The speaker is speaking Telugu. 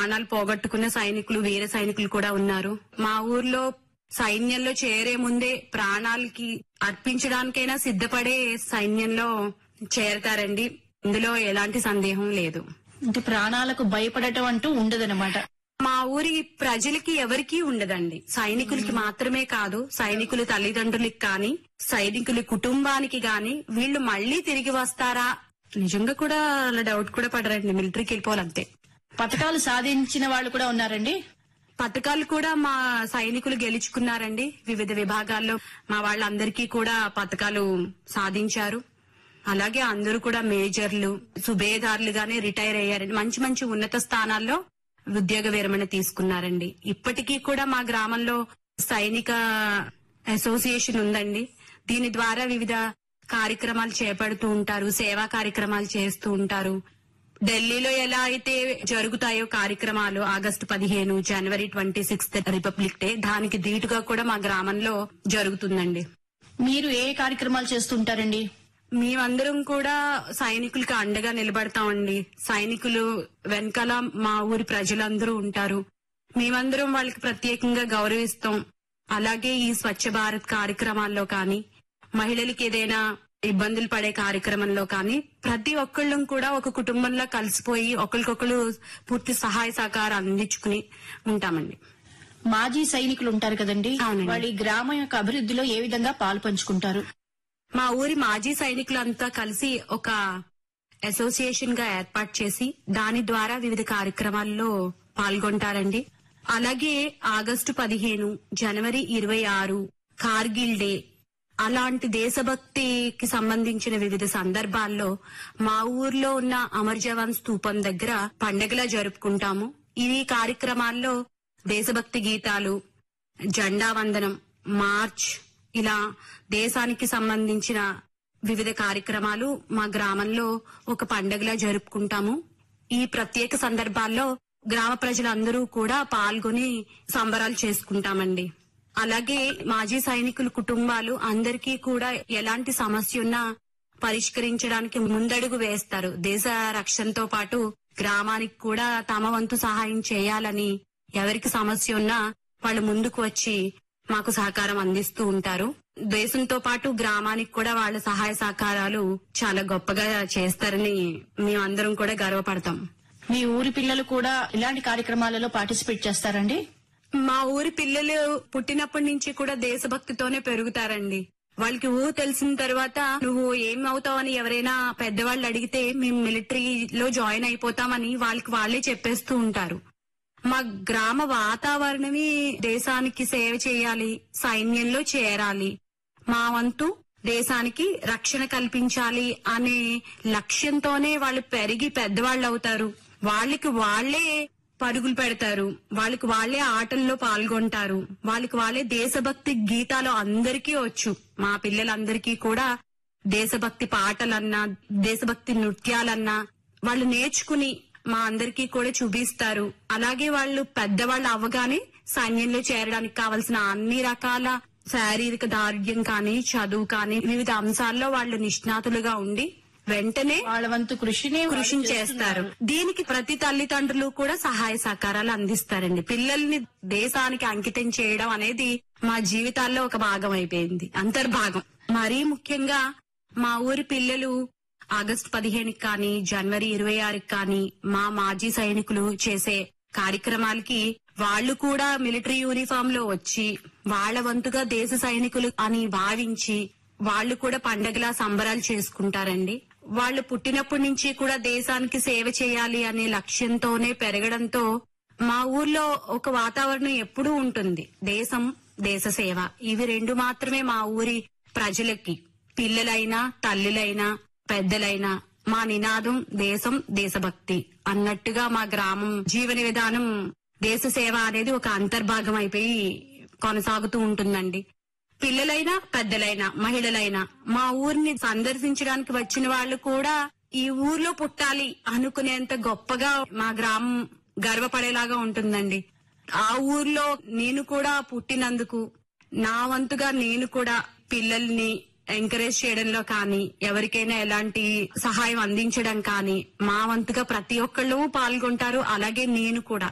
ప్రాణాలు పోగొట్టుకున్న సైనికులు వీర సైనికులు కూడా ఉన్నారు మా ఊర్లో సైన్యంలో చేరే ముందే ప్రాణాలకి అర్పించడానికైనా సిద్ధపడే సైన్యంలో చేరతారండి ఇందులో ఎలాంటి సందేహం లేదు అంటే ప్రాణాలకు భయపడటం అంటూ ఉండదన్నమాట మా ఊరి ప్రజలకి ఎవరికీ ఉండదండి సైనికులకి మాత్రమే కాదు సైనికుల తల్లిదండ్రులకి కానీ సైనికుల కుటుంబానికి గాని వీళ్ళు మళ్ళీ తిరిగి వస్తారా నిజంగా కూడా అలా డౌట్ కూడా పడరండి మిలిటరీకి వెళ్ళిపోవాలంతే పథకాలు సాధించిన వాళ్ళు కూడా ఉన్నారండి పథకాలు కూడా మా సైనికులు గెలుచుకున్నారండి వివిధ విభాగాల్లో మా వాళ్ళందరికీ కూడా పథకాలు సాధించారు అలాగే అందరూ కూడా మేజర్లు సుబేదారులుగానే రిటైర్ అయ్యారండి మంచి మంచి ఉన్నత స్థానాల్లో ఉద్యోగ విరమణ తీసుకున్నారండి ఇప్పటికీ కూడా మా గ్రామంలో సైనిక అసోసియేషన్ ఉందండి దీని ద్వారా వివిధ కార్యక్రమాలు చేపడుతూ ఉంటారు సేవా కార్యక్రమాలు చేస్తూ ఉంటారు ఢిల్లీలో ఎలా అయితే జరుగుతాయో కార్యక్రమాలు ఆగస్టు పదిహేను జనవరి ట్వంటీ సిక్స్త్ రిపబ్లిక్ డే దానికి ధీటుగా కూడా మా గ్రామంలో జరుగుతుందండి మీరు ఏ కార్యక్రమాలు చేస్తుంటారండి మేమందరం కూడా సైనికులకి అండగా నిలబడతామండి సైనికులు వెనకాల మా ఊరి ప్రజలందరూ ఉంటారు మేమందరం వాళ్ళకి ప్రత్యేకంగా గౌరవిస్తాం అలాగే ఈ స్వచ్ఛ భారత్ కార్యక్రమాల్లో కానీ మహిళలకి ఏదైనా ఇబ్బందులు పడే కార్యక్రమంలో కానీ ప్రతి ఒక్కళ్ళం కూడా ఒక కుటుంబంలో కలిసిపోయి ఒకరికొకరు పూర్తి సహాయ సహకారం అందించుకుని ఉంటామండి మాజీ సైనికులు ఉంటారు కదండి అవునండి. వాళ్ళ ఈ గ్రామం యొక్క అభివృద్ధిలో ఏ విధంగా పాలు పంచుకుంటారు మా ఊరి మాజీ సైనికులంతా కలిసి ఒక అసోసియేషన్ గా ఏర్పాటు చేసి దాని ద్వారా వివిధ కార్యక్రమాల్లో పాల్గొంటారండి అలాగే ఆగస్టు పదిహేను జనవరి ఇరవై ఆరు కార్గిల్ డే అలాంటి దేశభక్తికి సంబంధించిన వివిధ సందర్భాల్లో మా ఊర్లో ఉన్న అమర్ జవాన్ స్తూపం దగ్గర పండగలా జరుపుకుంటాము ఈ కార్యక్రమాల్లో దేశభక్తి గీతాలు జెండా వందనం మార్చ్ ఇలా దేశానికి సంబంధించిన వివిధ కార్యక్రమాలు మా గ్రామంలో ఒక పండగలా జరుపుకుంటాము ఈ ప్రత్యేక సందర్భాల్లో గ్రామ ప్రజలందరూ కూడా పాల్గొని సంబరాలు చేసుకుంటామండి అలాగే మాజీ సైనికుల కుటుంబాలు అందరికీ కూడా ఎలాంటి సమస్య ఉన్నా పరిష్కరించడానికి ముందడుగు వేస్తారు దేశ రక్షణతో పాటు గ్రామానికి కూడా తమ వంతు సహాయం చేయాలని ఎవరికి సమస్య ఉన్నా వాళ్ళు ముందుకు వచ్చి మాకు సహకారం అందిస్తూ ఉంటారు దేశంతో పాటు గ్రామానికి కూడా వాళ్ళ సహాయ సహకారాలు చాలా గొప్పగా చేస్తారని మేమందరం కూడా గర్వపడతాం మీ ఊరి పిల్లలు కూడా ఇలాంటి కార్యక్రమాలలో పార్టిసిపేట్ చేస్తారండి మా ఊరి పిల్లలు పుట్టినప్పటి నుంచి కూడా దేశభక్తితోనే పెరుగుతారండి వాళ్ళకి ఊ తెలిసిన తర్వాత నువ్వు ఏం అవుతావని ఎవరైనా పెద్దవాళ్ళు అడిగితే మేము మిలిటరీలో జాయిన్ అయిపోతామని వాళ్ళకి వాళ్ళే చెప్పేస్తూ ఉంటారు మా గ్రామ వాతావరణమే దేశానికి సేవ చేయాలి సైన్యంలో చేరాలి మా వంతు దేశానికి రక్షణ కల్పించాలి అనే లక్ష్యంతోనే వాళ్ళు పెరిగి పెద్దవాళ్ళు అవుతారు వాళ్ళకి వాళ్ళే పరుగులు పెడతారు వాళ్ళకి వాళ్ళే ఆటల్లో పాల్గొంటారు వాళ్ళకి వాళ్ళే దేశభక్తి గీతాలు అందరికీ వచ్చు మా పిల్లలందరికీ కూడా దేశభక్తి పాటలన్నా దేశభక్తి నృత్యాలన్నా వాళ్ళు నేర్చుకుని మా అందరికీ కూడా చూపిస్తారు అలాగే వాళ్ళు పెద్దవాళ్ళు అవ్వగానే సైన్యంలో చేరడానికి కావలసిన అన్ని రకాల శారీరక దారుఢ్యం కానీ చదువు కానీ వివిధ అంశాల్లో వాళ్ళు నిష్ణాతులుగా ఉండి వెంటనే వాళ్ళ వంతు కృషిని వాళ్ళు కృషి చేస్తారు దీనికి ప్రతి తల్లిదండ్రులు కూడా సహాయ సహకారాలు అందిస్తారండి పిల్లల్ని దేశానికి అంకితం చేయడం అనేది మా జీవితాల్లో ఒక భాగం అయిపోయింది అంతర్భాగం మరీ ముఖ్యంగా మా ఊరి పిల్లలు ఆగస్టు పదిహేనుకి కానీ జనవరి ఇరవై ఆరుకి కానీ మా మాజీ సైనికులు చేసే కార్యక్రమాలకి వాళ్ళు కూడా మిలిటరీ యూనిఫామ్ లో వచ్చి వాళ్ళ వంతుగా దేశ సైనికులు అని భావించి వాళ్ళు కూడా పండగలా సంబరాలు చేసుకుంటారండి వాళ్ళు పుట్టినప్పటి నుంచి కూడా దేశానికి సేవ చేయాలి అనే లక్ష్యంతోనే పెరగడంతో మా ఊర్లో ఒక వాతావరణం ఎప్పుడూ ఉంటుంది దేశం దేశ సేవ ఇవి రెండు మాత్రమే మా ఊరి ప్రజలకి పిల్లలైనా తల్లులైనా పెద్దలైనా మా నినాదం దేశం దేశభక్తి అన్నట్టుగా మా గ్రామం జీవన విధానం దేశ సేవ అనేది ఒక అంతర్భాగం అయిపోయి కొనసాగుతూ ఉంటుందండి పిల్లలైనా పెద్దలైనా మహిళలైనా మా ఊరిని సందర్శించడానికి వచ్చిన వాళ్ళు కూడా ఈ ఊర్లో పుట్టాలి అనుకునేంత గొప్పగా మా గ్రామం గర్వపడేలాగా ఉంటుందండి ఆ ఊర్లో నేను కూడా పుట్టినందుకు నా వంతుగా నేను కూడా పిల్లల్ని ఎంకరేజ్ చేయడంలో కానీ ఎవరికైనా ఎలాంటి సహాయం అందించడం కానీ మా వంతుగా ప్రతి ఒక్కళ్ళు పాల్గొంటారు అలాగే నేను కూడా